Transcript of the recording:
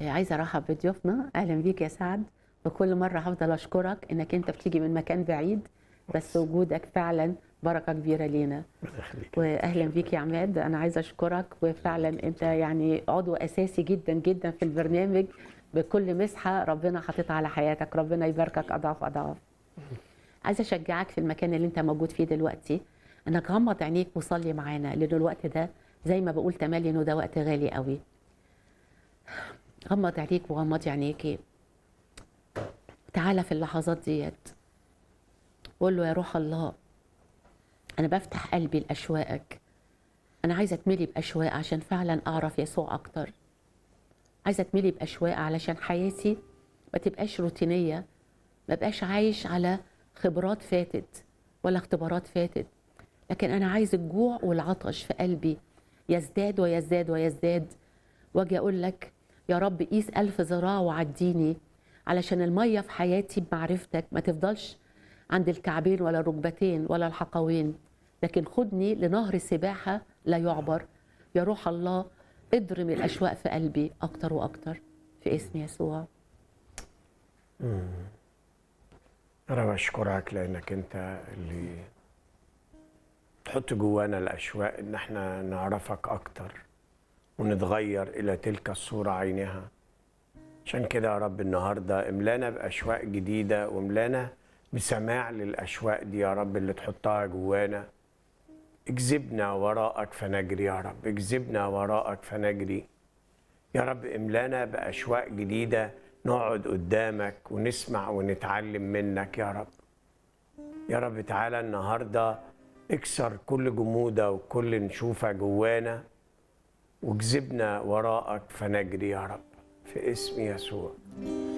عايزه ارحب بضيوفنا اهلا بيك يا سعد وكل مره هفضل اشكرك انك انت بتيجي من مكان بعيد بس وجودك فعلا بركه كبيره لينا ربنا يخليك واهلا بيك يا عماد انا عايزه اشكرك وفعلا انت يعني عضو اساسي جدا جدا في البرنامج بكل مسحه ربنا حاططها على حياتك ربنا يباركك اضعاف اضعاف عايزه اشجعك في المكان اللي انت موجود فيه دلوقتي انك غمض عينيك وصلي معانا لان الوقت ده زي ما بقول تملي انه ده وقت غالي قوي غمض عينيك وغمضي عينيكي تعالى في اللحظات ديت قول له يا روح الله انا بفتح قلبي لاشواقك انا عايزه اتملي باشواق عشان فعلا اعرف يسوع اكتر عايزه اتملي باشواق علشان حياتي ما تبقاش روتينيه ما بقاش عايش على خبرات فاتت ولا اختبارات فاتت لكن انا عايز الجوع والعطش في قلبي يزداد ويزداد ويزداد واجي اقول لك يا رب قيس ألف ذراع وعديني علشان المية في حياتي بمعرفتك ما تفضلش عند الكعبين ولا الركبتين ولا الحقوين لكن خدني لنهر سباحة لا يعبر يا روح الله اضرم الأشواق في قلبي أكتر وأكتر في اسم يسوع انا بشكرك لانك انت اللي تحط جوانا الاشواق ان احنا نعرفك اكتر ونتغير الى تلك الصوره عينها عشان كده يا رب النهارده املانا باشواق جديده واملانا بسماع للاشواق دي يا رب اللي تحطها جوانا اجذبنا وراءك فنجري يا رب اجذبنا وراءك فنجري يا رب املانا باشواق جديده نقعد قدامك ونسمع ونتعلم منك يا رب يا رب تعالى النهارده اكسر كل جموده وكل نشوفه جوانا واجذبنا وراءك فنجري يا رب في اسم يسوع